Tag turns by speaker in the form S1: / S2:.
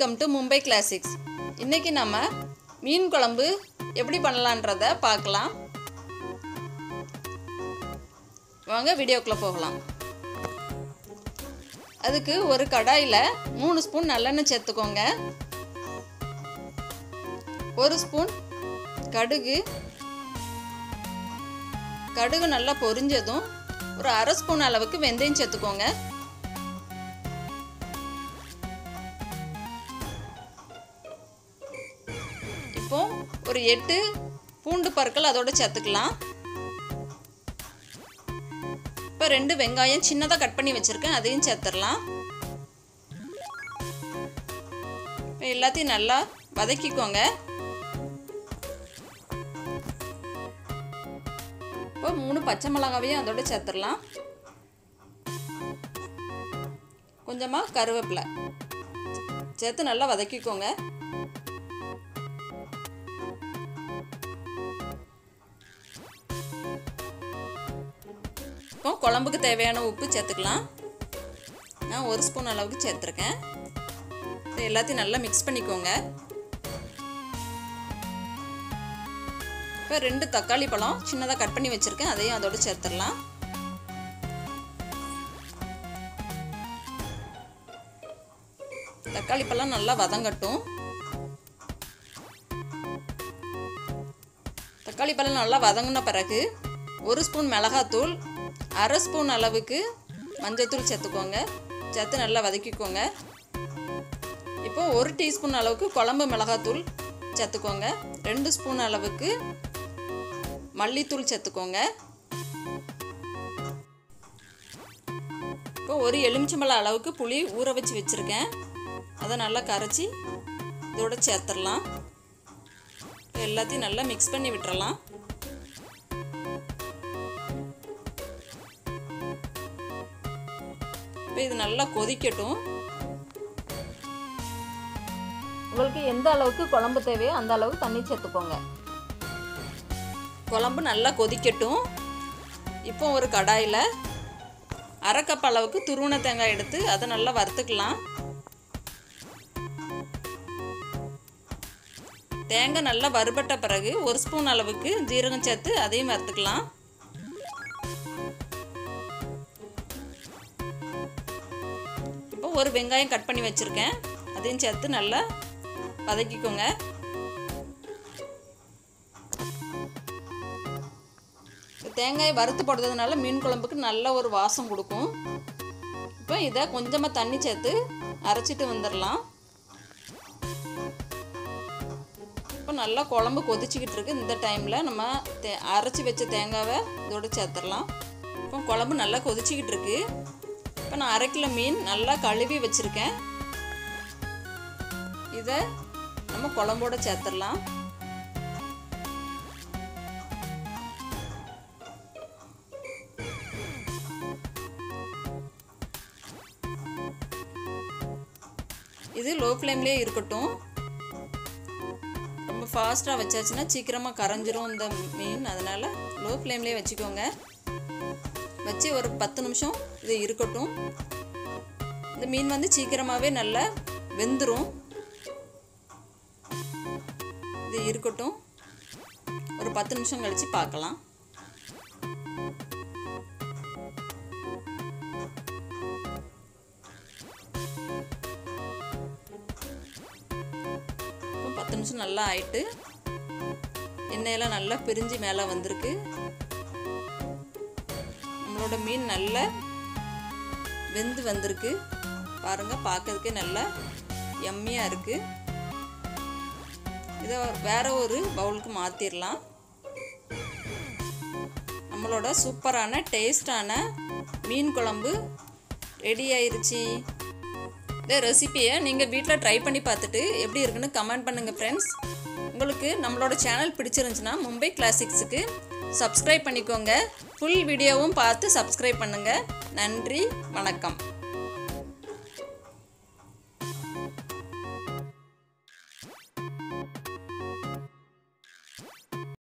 S1: welcome to Mumbai classics இன்றைக்கி நம்ம மீன் குழம்பு எப்படி பண்ணலான்றத பார்க்கலாம் வாங்க வீடியோக்குள்ளே போகலாம் அதுக்கு ஒரு கடாயில் மூணு ஸ்பூன் நல்லெண்ணெய் சேர்த்துக்கோங்க ஒரு ஸ்பூன் கடுகு கடுகு நல்லா பொரிஞ்சதும் ஒரு அரை ஸ்பூன் அளவுக்கு வெந்தயம் சேர்த்துக்கோங்க இப்போ ஒரு எட்டு பூண்டு பற்கள் அதோட சேர்த்துக்கலாம் இப்போ ரெண்டு வெங்காயம் சின்னதாக கட் பண்ணி வச்சுருக்கேன் அதையும் சேர்த்துடலாம் இப்போ எல்லாத்தையும் நல்லா வதக்கிக்கோங்க இப்போ மூணு பச்சை மிளகாவையும் அதோட சேர்த்துடலாம் கொஞ்சமாக கருவேப்பிலை சேர்த்து நல்லா வதக்கிக்கோங்க இப்போ குழம்புக்கு தேவையான உப்பு சேர்த்துக்கலாம் நான் ஒரு ஸ்பூன் அளவுக்கு சேர்த்துருக்கேன் இது எல்லாத்தையும் நல்லா மிக்ஸ் பண்ணிக்கோங்க இப்போ ரெண்டு தக்காளி பழம் சின்னதாக கட் பண்ணி வச்சுருக்கேன் அதையும் அதோடு சேர்த்துடலாம் தக்காளி பழம் நல்லா வதங்கட்டும் தக்காளி பழம் நல்லா வதங்கின பிறகு ஒரு ஸ்பூன் மிளகாத்தூள் அரை ஸ்பூன் அளவுக்கு மஞ்சத்தூள் சேர்த்துக்கோங்க சேர்த்து நல்லா வதக்கிக்கோங்க இப்போ ஒரு டீஸ்பூன் அளவுக்கு குழம்பு மிளகாத்தூள் சேர்த்துக்கோங்க ரெண்டு ஸ்பூன் அளவுக்கு மல்லித்தூள் சேர்த்துக்கோங்க இப்போ ஒரு எலுமிச்சம்பழம் அளவுக்கு புளி ஊற வச்சு வச்சுருக்கேன் அதை நல்லா கரைச்சி இதோட சேர்த்துடலாம் எல்லாத்தையும் நல்லா மிக்ஸ் பண்ணி விட்டுறலாம் இப்போ இது நல்லா கொதிக்கட்டும் உங்களுக்கு எந்த அளவுக்கு குழம்பு தேவையோ அந்த அளவுக்கு தண்ணி சேர்த்துக்கோங்க குழம்பு நல்லா கொதிக்கட்டும் இப்போ ஒரு கடாயில் அரை கப் அளவுக்கு துருவன தேங்காய் எடுத்து அதை நல்லா வறுத்துக்கலாம் தேங்காய் நல்லா வறுபட்ட பிறகு ஒரு ஸ்பூன் அளவுக்கு ஜீரகம் சேர்த்து அதையும் வறுத்துக்கலாம் இப்போ ஒரு வெங்காயம் கட் பண்ணி வச்சுருக்கேன் அதையும் சேர்த்து நல்லா வதக்கிக்கோங்க தேங்காயை வறுத்து போடுறதுனால மீன் குழம்புக்கு நல்ல ஒரு வாசம் கொடுக்கும் இப்போ இதை கொஞ்சமாக தண்ணி சேர்த்து அரைச்சிட்டு வந்துடலாம் இப்போ நல்லா குழம்பு கொதிச்சிக்கிட்டு இருக்கு இந்த டைமில் நம்ம தே அரைச்சி வச்ச தேங்காவை இதோட சேர்த்துடலாம் இப்போ குழம்பு நல்லா கொதிச்சிக்கிட்டு இருக்கு இப்போ நான் அரை கிலோ மீன் நல்லா கழுவி வச்சுருக்கேன் இதை நம்ம குழம்போட சேர்த்துடலாம் இது லோ ஃப்ளேம்லேயே இருக்கட்டும் ரொம்ப ஃபாஸ்ட்டாக வச்சாச்சுன்னா சீக்கிரமாக கரைஞ்சிரும் இந்த மீன் அதனால் லோ ஃப்ளேம்லேயே வச்சுக்கோங்க வச்சு ஒரு பத்து நிமிஷம் இது இருக்கட்டும் இந்த மீன் வந்து சீக்கிரமாகவே நல்லா வெந்துடும் இது இருக்கட்டும் ஒரு பத்து நிமிஷம் கழித்து பார்க்கலாம் இப்போ பத்து நிமிஷம் நல்லா ஆயிட்டு எண்ணெயெல்லாம் நல்லா பிரிஞ்சு மேலே வந்திருக்கு நம்மளோட மீன் நல்லா வெந்து வந்திருக்கு பாருங்கள் பார்க்கறதுக்கே நல்லா எம்மியாக இருக்குது இதை வேற ஒரு பவுலுக்கு மாற்றிடலாம் நம்மளோட சூப்பரான டேஸ்டான மீன் குழம்பு ரெடி ஆயிருச்சு இந்த ரெசிப்பியை நீங்கள் வீட்டில் ட்ரை பண்ணி பார்த்துட்டு எப்படி இருக்குன்னு கமெண்ட் பண்ணுங்கள் ஃப்ரெண்ட்ஸ் உங்களுக்கு நம்மளோட சேனல் பிடிச்சிருந்துச்சுன்னா மும்பை கிளாசிக்ஸுக்கு சப்ஸ்கிரைப் பண்ணிக்கோங்க ஃபுல் வீடியோவும் பார்த்து சப்ஸ்கிரைப் பண்ணுங்கள் நன்றி வணக்கம்